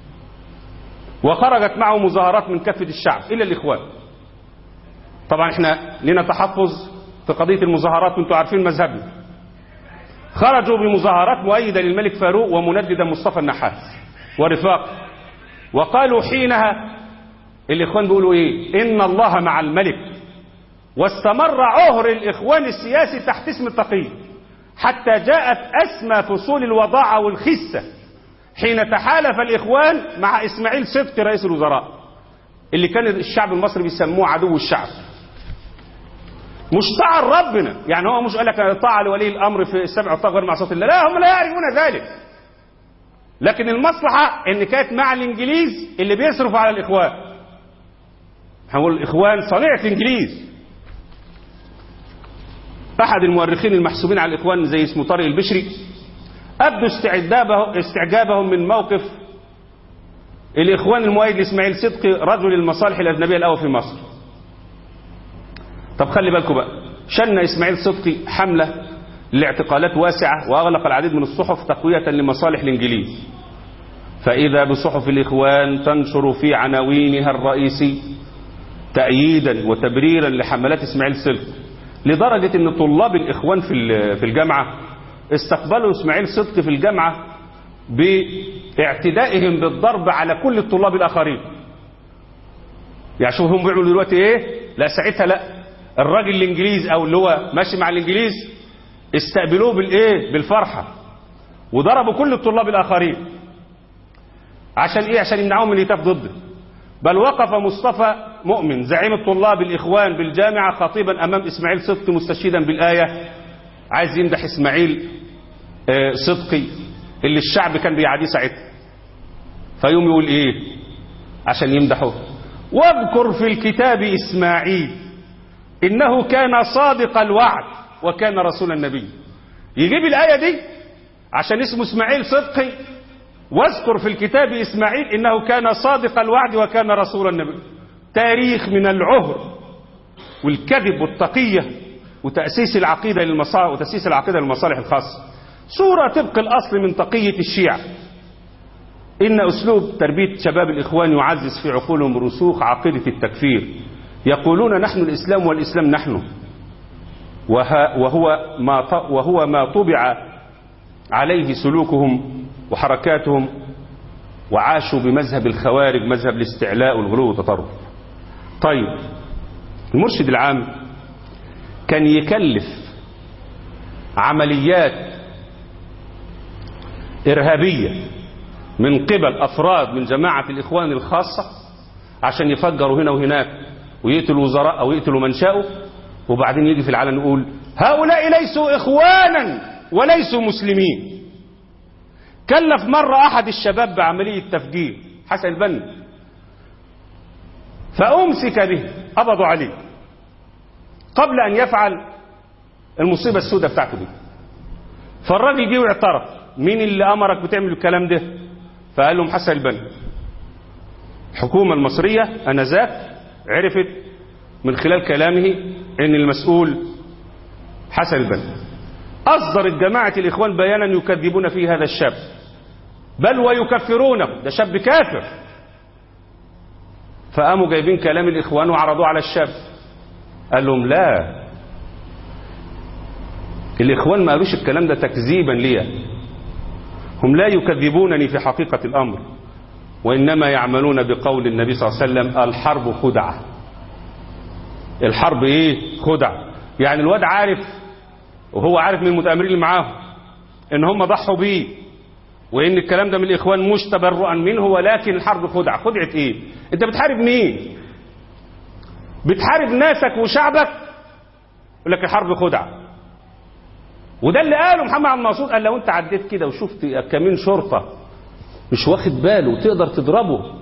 وخرجت معه مظاهرات من كافة الشعب إلا الإخوان طبعا احنا لنا تحفظ في قضية المظاهرات وانتم عارفين مذهبنا خرجوا بمظاهرات مؤيدة للملك فاروق ومنددا مصطفى النحاس ورفاق وقالوا حينها الإخوان بيقولوا إيه إن الله مع الملك واستمر عهر الإخوان السياسي تحت اسم التقية حتى جاءت أسمى فصول الوضاعة والخسة حين تحالف الإخوان مع إسماعيل صدقي رئيس الوزراء اللي كان الشعب المصري بيسموه عدو الشعب مش طاعة ربنا يعني هو مش قال لك طاعة لولي الأمر في السبع والطاعة غير معصية الله لا هم لا يعرفون ذلك لكن المصلحة ان كانت مع الانجليز اللي بيصرفوا على الاخوان هنقول الاخوان صنيعة الانجليز احد المؤرخين المحسوبين على الاخوان زي اسمه طارق البشري ابدوا استعجابه استعجابهم من موقف الاخوان المؤيد لاسماعيل صدقي رجل المصالح الاجنبيه الاول في مصر طب خلي بالكم بقى شن اسماعيل صدقي حمله لاعتقالات واسعة وأغلق العديد من الصحف تقوية لمصالح الإنجليز فإذا بصحف الإخوان تنشر في عناوينها الرئيسي تأييدا وتبريرا لحملات إسماعيل صدقي لدرجة أن طلاب الإخوان في في الجامعة استقبلوا إسماعيل صدقي في الجامعة باعتدائهم بالضرب على كل الطلاب الآخرين يعني شوف هم بيعملوا دلوقتي إيه لا ساعتها لا الراجل الإنجليز أو اللي هو ماشي مع الإنجليز استقبلوه بالايه بالفرحة وضربوا كل الطلاب الاخرين عشان ايه عشان يمنعوهم من الهتاف ضده بل وقف مصطفى مؤمن زعيم الطلاب الاخوان بالجامعة خطيبا امام اسماعيل صدقي مستشهدا بالاية عايز يمدح اسماعيل آه صدقي اللي الشعب كان بيعاديه ساعتها فيوم يقول ايه عشان يمدحه واذكر في الكتاب اسماعيل انه كان صادق الوعد وكان رسول النبي يجيب الآية دي عشان اسمه اسماعيل صدقي واذكر في الكتاب إسماعيل إنه كان صادق الوعد وكان رسول النبي تاريخ من العهر والكذب والتقية وتأسيس العقيدة للمصالح وتأسيس العقيدة للمصالح الخاصة صورة طبق الأصل من تقية الشيعة إن أسلوب تربية شباب الإخوان يعزز في عقولهم رسوخ عقيدة التكفير يقولون نحن الإسلام والإسلام نحن وهو ما وهو ما طبع عليه سلوكهم وحركاتهم وعاشوا بمذهب الخوارج مذهب الاستعلاء والغلو والتطرف طيب المرشد العام كان يكلف عمليات إرهابية من قبل أفراد من جماعة الإخوان الخاصة عشان يفجروا هنا وهناك ويقتلوا وزراء أو يقتلوا من شاءوا وبعدين يجي في العالم يقول هؤلاء ليسوا إخوانا وليسوا مسلمين كلف مرة أحد الشباب بعملية تفجير حسن البنا فأمسك به قبضوا عليه قبل أن يفعل المصيبة السوداء بتاعته دي فالراجل جه واعترف مين اللي أمرك بتعمل الكلام ده فقال لهم حسن البنا الحكومة المصرية أنذاك عرفت من خلال كلامه ان المسؤول حسن البنا اصدرت جماعة الاخوان بيانا يكذبون فيه هذا الشاب بل ويكفرونه ده شاب كافر فقاموا جايبين كلام الاخوان وعرضوه على الشاب قال لهم لا الاخوان ما قالوش الكلام ده تكذيبا ليا هم لا يكذبونني في حقيقة الامر وانما يعملون بقول النبي صلى الله عليه وسلم الحرب خدعه الحرب ايه خدع يعني الواد عارف وهو عارف من المتآمرين اللي معاهم ان هم ضحوا بيه وان الكلام ده من الاخوان مش تبرؤا منه ولكن الحرب خدعه خدعه ايه انت بتحارب مين بتحارب ناسك وشعبك يقول لك الحرب خدعه وده اللي قاله محمد عبد المقصود قال لو انت عديت كده وشفت كمين شرطه مش واخد باله وتقدر تضربه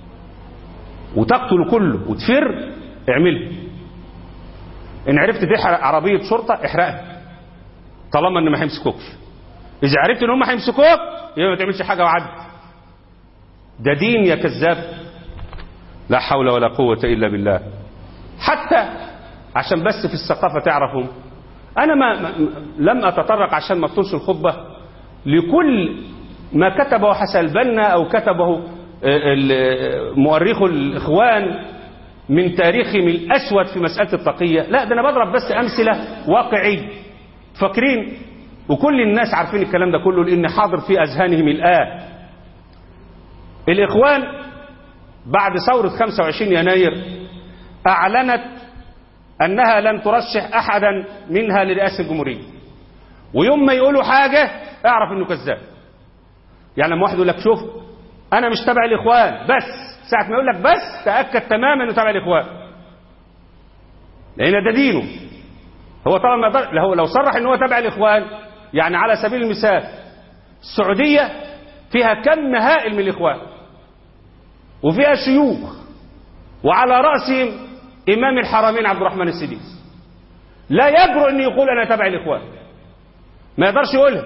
وتقتل كله وتفر اعملها ان عرفت تحرق عربيه شرطه احرقها طالما ان ما هيمسكوكش اذا عرفت ان هم هيمسكوك يبقى ما تعملش حاجه وعد ده دين يا كذاب لا حول ولا قوه الا بالله حتى عشان بس في الثقافه تعرفوا انا ما ما- لم اتطرق عشان ما اطولش الخطبه لكل ما كتبه حسن البنا او كتبه آه، ال- مؤرخو الاخوان من تاريخهم الاسود في مساله التقيه لا ده انا بضرب بس امثله واقعيه فاكرين وكل الناس عارفين الكلام ده كله لان حاضر في اذهانهم الان الاخوان بعد ثوره 25 يناير اعلنت انها لن ترشح احدا منها لرئاسه الجمهوريه ويوم ما يقولوا حاجه اعرف انه كذاب يعني لما واحد يقول لك شوف انا مش تبع الاخوان بس ساعه ما يقول لك بس تاكد تماما انه تبع الاخوان لان ده دينه هو طبعا ما يقدر- هو لو صرح ان هو تبع الاخوان يعني على سبيل المثال السعوديه فيها كم هائل من الاخوان وفيها شيوخ وعلى راسهم امام الحرمين عبد الرحمن السديس لا يجرؤ ان يقول انا تبع الاخوان ما يقدرش يقولها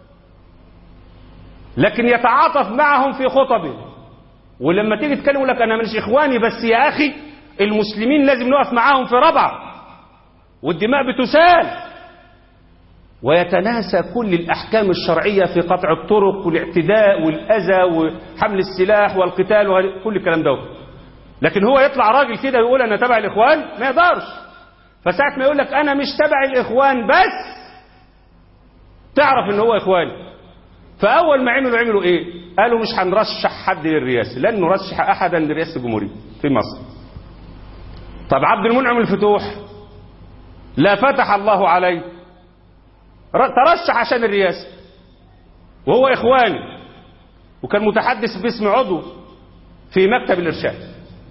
لكن يتعاطف معهم في خطبه ولما تيجي تكلم يقول لك انا مش اخواني بس يا اخي المسلمين لازم نقف معاهم في ربع والدماء بتسال ويتناسى كل الأحكام الشرعية في قطع الطرق والاعتداء والأذى وحمل السلاح والقتال وكل الكلام ده لكن هو يطلع راجل كده ويقول أنا تبع الإخوان ما يقدرش فساعة ما يقول لك أنا مش تبع الإخوان بس تعرف إن هو إخواني فأول ما عملوا عملوا إيه قالوا مش هنرشح حد للرئاسة لن نرشح أحدا لرئاسة الجمهورية في مصر طب عبد المنعم الفتوح لا فتح الله عليه ترشح عشان الرئاسة وهو إخواني وكان متحدث باسم عضو في مكتب الإرشاد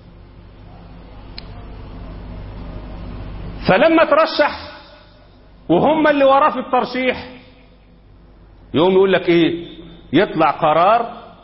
فلما ترشح وهم اللي وراه في الترشيح يقوم يقول لك ايه يطلع قرار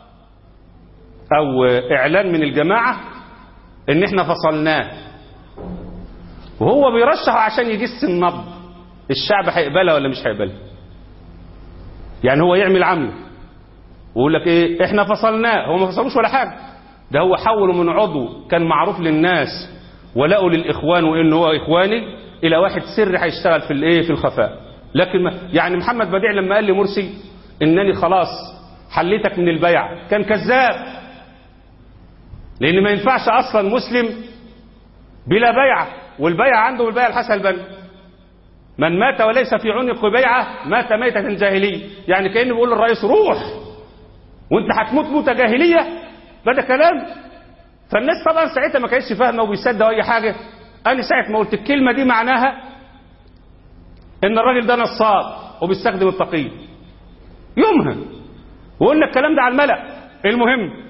او اعلان من الجماعة ان احنا فصلناه وهو بيرشح عشان يجس النبض الشعب هيقبلها ولا مش هيقبلها يعني هو يعمل عمل ويقول لك ايه احنا فصلناه هو ما فصلوش ولا حاجه ده هو حوله من عضو كان معروف للناس ولقوا للاخوان وان هو اخواني الى واحد سر هيشتغل في الايه في الخفاء لكن ما يعني محمد بديع لما قال لمرسي انني خلاص حليتك من البيع كان كذاب لان ما ينفعش اصلا مسلم بلا بيعه والبيعه عنده والبيعه الحسن البنا من مات وليس في عنق بيعة مات ميتة جاهلية يعني كأنه بيقول للرئيس روح وانت هتموت موتة جاهلية ده كلام فالناس طبعا ساعتها ما كانتش فاهمة وبيصدقوا أي حاجة أنا ساعة ما قلت الكلمة دي معناها إن الراجل ده نصاب وبيستخدم التقية يومها وقلنا الكلام ده على الملأ المهم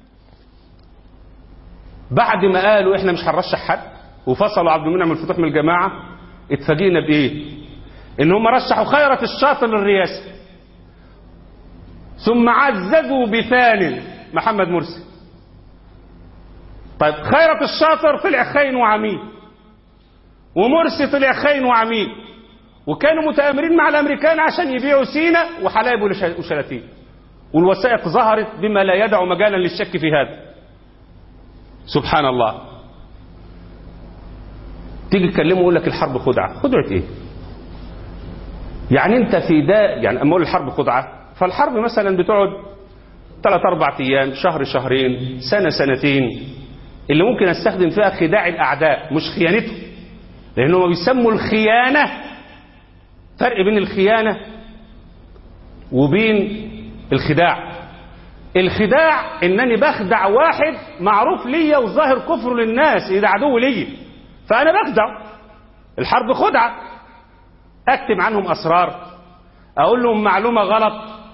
بعد ما قالوا احنا مش هنرشح حد وفصلوا عبد المنعم الفتوح من الجماعه اتفاجئنا بايه ان هم رشحوا خيرة الشاطر للرئاسة ثم عززوا بثان محمد مرسي طيب خيرة الشاطر طلع خاين وعميل ومرسي طلع خاين وعميل وكانوا متآمرين مع الامريكان عشان يبيعوا سينا وحلايب وشلاتين والوثائق ظهرت بما لا يدع مجالا للشك في هذا سبحان الله تيجي تكلمه يقول لك الحرب خدعة خدعة ايه يعني انت في ده يعني اما اقول الحرب خدعة فالحرب مثلا بتقعد ثلاث اربع ايام شهر شهرين سنة سنتين اللي ممكن استخدم فيها خداع الاعداء مش خيانته لانهم بيسموا الخيانة فرق بين الخيانة وبين الخداع الخداع انني بخدع واحد معروف ليا وظاهر كفره للناس ده عدو ليا فأنا بخدع الحرب خدعة اكتم عنهم اسرار اقول لهم معلومه غلط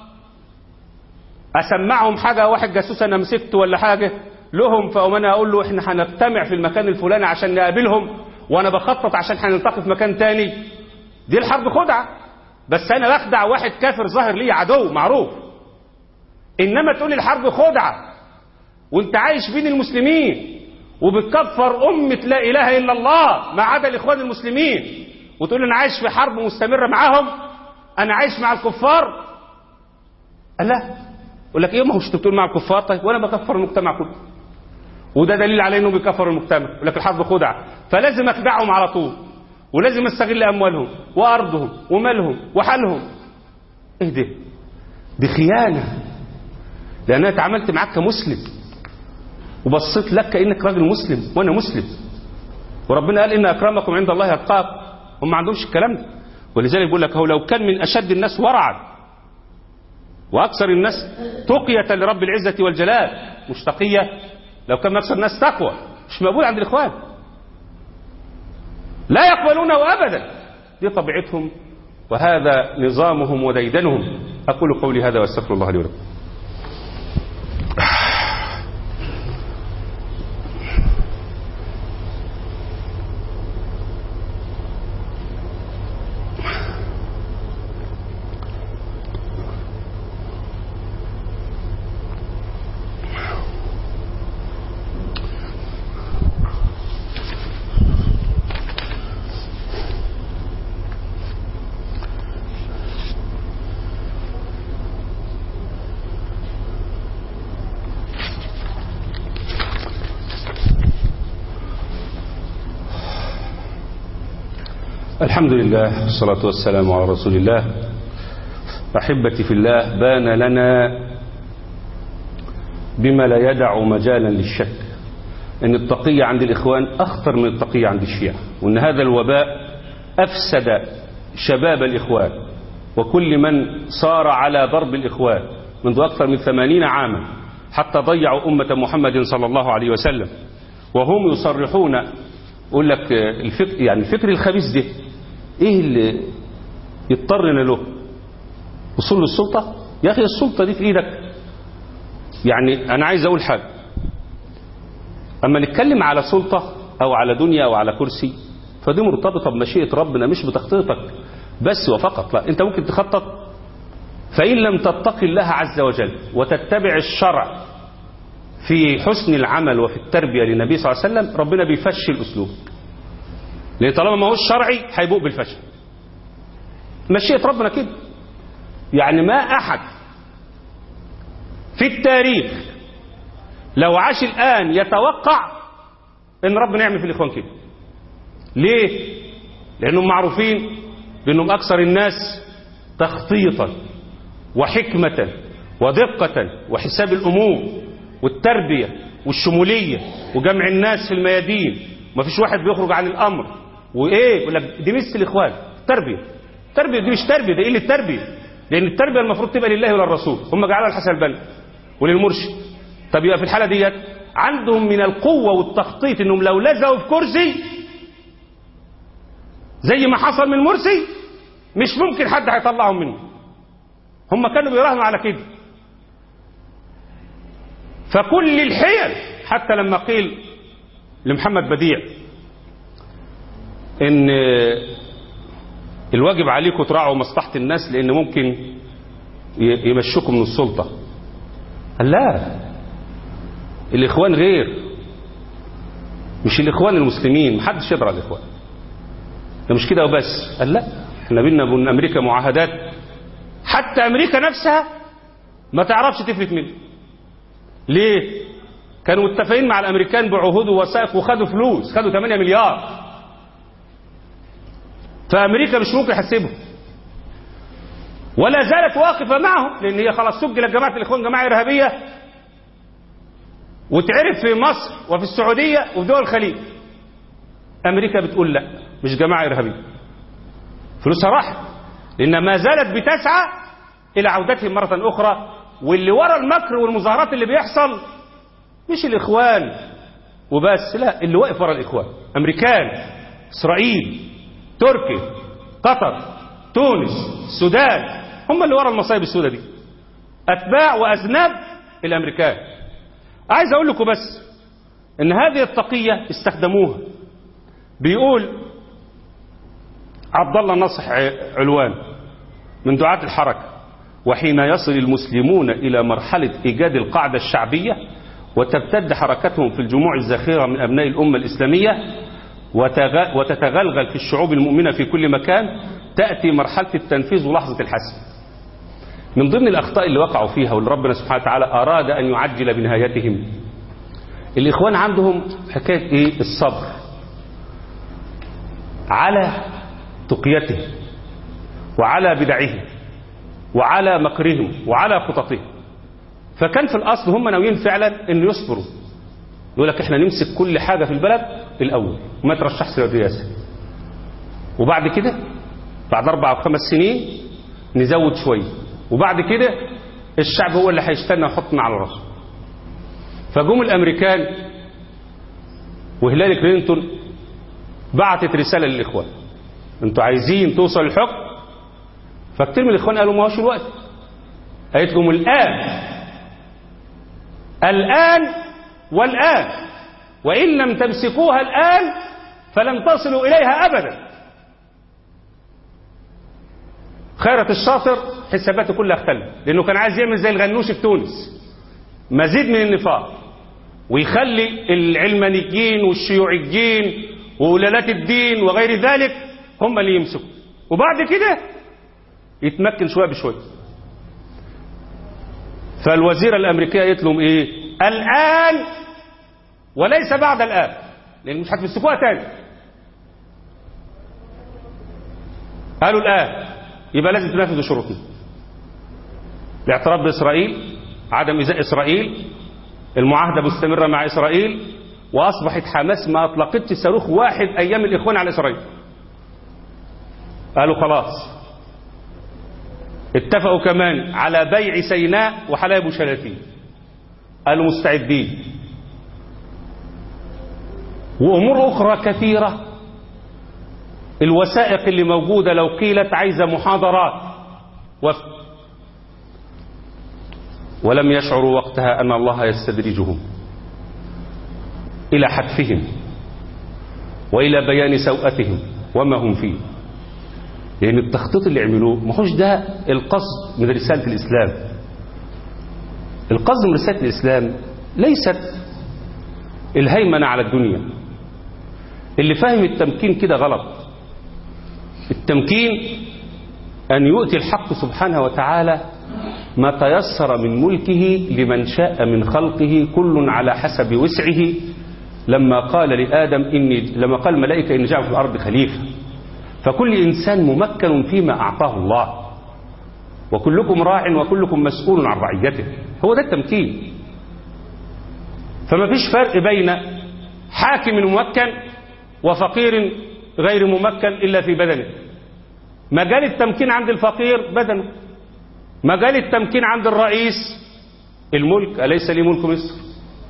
اسمعهم حاجه واحد جاسوس انا مسكته ولا حاجه لهم فاقوم انا اقول له احنا هنجتمع في المكان الفلاني عشان نقابلهم وانا بخطط عشان هنلتقي في مكان تاني دي الحرب خدعه بس انا بخدع واحد كافر ظاهر لي عدو معروف انما تقول لي الحرب خدعه وانت عايش بين المسلمين وبتكفر أمة لا إله إلا الله ما عدا الإخوان المسلمين وتقول أنا عايش في حرب مستمرة معاهم أنا عايش مع الكفار قال لا يقول لك إيه ما هوش بتقول مع الكفار طيب وأنا بكفر المجتمع كله وده دليل على إنه بيكفر المجتمع يقول لك الحرب خدعة فلازم أخدعهم على طول ولازم أستغل أموالهم وأرضهم ومالهم وحالهم إيه ده دي خيانة لأن أنا اتعاملت معاك كمسلم وبصيت لك كأنك راجل مسلم وأنا مسلم وربنا قال إن أكرمكم عند الله أتقاكم هم ما عندهمش الكلام ده ولذلك بيقول لك هو لو كان من أشد الناس ورعا وأكثر الناس تقية لرب العزة والجلال مش تقية لو كان أكثر الناس تقوى مش مقبول عند الإخوان لا يقبلونه أبدا دي طبيعتهم وهذا نظامهم وديدنهم أقول قولي هذا وأستغفر الله لي ولكم الحمد لله والصلاة والسلام على رسول الله أحبتي في الله بان لنا بما لا يدع مجالا للشك أن التقية عند الإخوان أخطر من التقية عند الشيعة وأن هذا الوباء أفسد شباب الإخوان وكل من صار على ضرب الإخوان منذ أكثر من ثمانين عاما حتى ضيعوا أمة محمد صلى الله عليه وسلم وهم يصرحون يقول لك الفكر يعني الفكر الخبيث ده ايه اللي يضطرنا له وصول للسلطة يا اخي السلطة دي في ايدك يعني انا عايز اقول حاجة اما نتكلم على سلطة او على دنيا او على كرسي فدي مرتبطة بمشيئة ربنا مش بتخطيطك بس وفقط لا انت ممكن تخطط فإن لم تتقي الله عز وجل وتتبع الشرع في حسن العمل وفي التربية للنبي صلى الله عليه وسلم ربنا بيفشل أسلوب لأن طالما ما هوش شرعي هيبوء بالفشل مشيئة ربنا كده يعني ما أحد في التاريخ لو عاش الآن يتوقع ان ربنا يعمل في الإخوان كده ليه لأنهم معروفين بأنهم أكثر الناس تخطيطا وحكمة ودقة وحساب الأمور والتربية والشمولية وجمع الناس في الميادين ما فيش واحد بيخرج عن الأمر وإيه يقول لك دي مس الإخوان تربية تربية دي مش تربية ده قلة تربية لأن التربية المفروض تبقى لله وللرسول هم جعلوها الحسن البنا وللمرشد طب يبقى في الحالة ديت عندهم من القوة والتخطيط انهم لو لزقوا في كرسي زي ما حصل من مرسي مش ممكن حد هيطلعهم منه هم كانوا بيراهنوا على كده فكل الحيل حتى لما قيل لمحمد بديع ان الواجب عليكم تراعوا مصلحة الناس لان ممكن يمشوكم من السلطة قال لا الاخوان غير مش الاخوان المسلمين محدش يضرب الاخوان ده مش كده وبس قال لا احنا بينا وبين امريكا معاهدات حتى امريكا نفسها ما تعرفش تفلت منه ليه كانوا متفقين مع الامريكان بعهود ووثائق وخدوا فلوس خدوا 8 مليار فامريكا مش ممكن يحسبهم ولا زالت واقفه معهم لان هي خلاص سجلت جماعه الاخوان جماعه ارهابيه وتعرف في مصر وفي السعوديه وفي دول الخليج امريكا بتقول لا مش جماعه ارهابيه فلوسها راحت لان ما زالت بتسعى الى عودتهم مره اخرى واللي ورا المكر والمظاهرات اللي بيحصل مش الاخوان وبس لا اللي واقف ورا الاخوان امريكان اسرائيل تركيا قطر تونس السودان هم اللي ورا المصايب السوداء دي أتباع وأذناب الأمريكان عايز أقول لكم بس إن هذه التقية استخدموها بيقول عبد الله نصح علوان من دعاة الحركة وحين يصل المسلمون إلى مرحلة إيجاد القاعدة الشعبية وتبتد حركتهم في الجموع الزاخرة من أبناء الأمة الإسلامية وتتغلغل في الشعوب المؤمنة في كل مكان تأتي مرحلة التنفيذ ولحظة الحسم من ضمن الأخطاء اللي وقعوا فيها واللي ربنا سبحانه وتعالى أراد أن يعجل بنهايتهم الإخوان عندهم حكاية إيه الصبر على تقيته وعلى بدعهم وعلى مكرهم وعلى خططهم فكان في الأصل هم ناويين فعلا أن يصبروا يقول لك احنا نمسك كل حاجة في البلد الأول وما ترشحش للرئاسة وبعد كده بعد أربع أو خمس سنين نزود شوية وبعد كده الشعب هو اللي هيستنى ويحطنا على راسه فجم الأمريكان وهلال كلينتون بعتت رسالة للإخوان انتوا عايزين توصل الحكم فكتير من الإخوان قالوا ما هوش الوقت قالت لهم الآن الآن والآن وإن لم تمسكوها الآن فلن تصلوا إليها أبدا خيرة الشاطر حساباته كلها اختلت لأنه كان عايز يعمل زي الغنوش في تونس مزيد من النفاق ويخلي العلمانيين والشيوعيين وولادات الدين وغير ذلك هم اللي يمسكوا وبعد كده يتمكن شوية بشوية فالوزيرة الأمريكية قالت لهم إيه الآن وليس بعد الآن لأن مش هتمسكوها تاني قالوا الآن يبقى لازم تنفذوا شروطنا الاعتراف بإسرائيل عدم إزاء إسرائيل المعاهدة مستمرة مع إسرائيل وأصبحت حماس ما أطلقتش صاروخ واحد أيام الإخوان على إسرائيل قالوا خلاص اتفقوا كمان على بيع سيناء وحلايب وشلاتين قالوا مستعدين وأمور أخرى كثيرة الوثائق اللي موجودة لو قيلت عايزة محاضرات وفق ولم يشعروا وقتها أن الله يستدرجهم إلى حتفهم وإلى بيان سوءتهم وما هم فيه لأن التخطيط اللي عملوه ما هوش ده القصد من رسالة الإسلام القصد من رسالة الإسلام ليست الهيمنة على الدنيا اللي فاهم التمكين كده غلط التمكين أن يؤتي الحق سبحانه وتعالى ما تيسر من ملكه لمن شاء من خلقه كل على حسب وسعه لما قال لآدم إني لما قال الملائكة إني جاء في الأرض خليفة فكل إنسان ممكن فيما أعطاه الله وكلكم راع وكلكم مسؤول عن رعيته هو ده التمكين فما فيش فرق بين حاكم ممكن وفقير غير ممكن إلا في بدنه مجال التمكين عند الفقير بدنه مجال التمكين عند الرئيس الملك أليس لي ملك مصر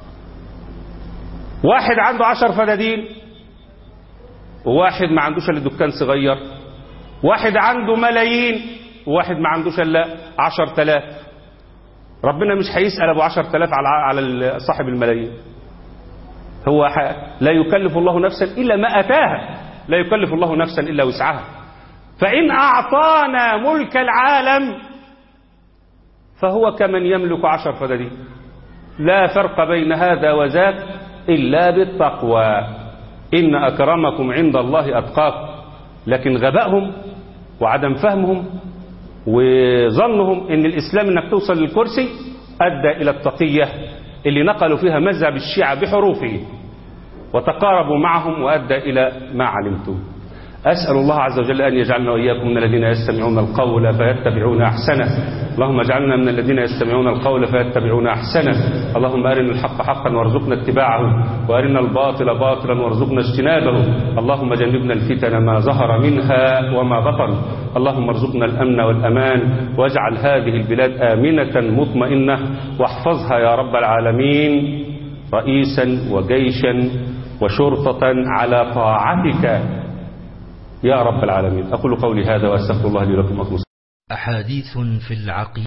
واحد عنده عشر فدادين وواحد ما عندوش الا دكان صغير واحد عنده ملايين وواحد ما عندوش الا عشر تلاف ربنا مش هيسأل ابو عشر تلاف على على صاحب الملايين هو لا يكلف الله نفسا إلا ما أتاها لا يكلف الله نفسا إلا وسعها فإن أعطانا ملك العالم فهو كمن يملك عشر فدادين لا فرق بين هذا وذاك إلا بالتقوى إن أكرمكم عند الله أتقاكم لكن غبائهم وعدم فهمهم وظنهم إن الإسلام إنك توصل للكرسي أدى إلى التقية اللي نقلوا فيها مذهب الشيعة بحروفه وتقاربوا معهم وأدى إلى ما علمتم أسأل الله عز وجل أن يجعلنا وإياكم من الذين يستمعون القول فيتبعون أحسنه اللهم اجعلنا من الذين يستمعون القول فيتبعون أحسنه اللهم أرنا الحق حقا وارزقنا اتباعه وأرنا الباطل باطلا وارزقنا اجتنابه اللهم جنبنا الفتن ما ظهر منها وما بطن اللهم ارزقنا الأمن والأمان واجعل هذه البلاد آمنة مطمئنة واحفظها يا رب العالمين رئيسا وجيشا وشرطة على طاعتك يا رب العالمين أقول قولي هذا وأستغفر الله لي ولكم أخلص أحاديث في العقيدة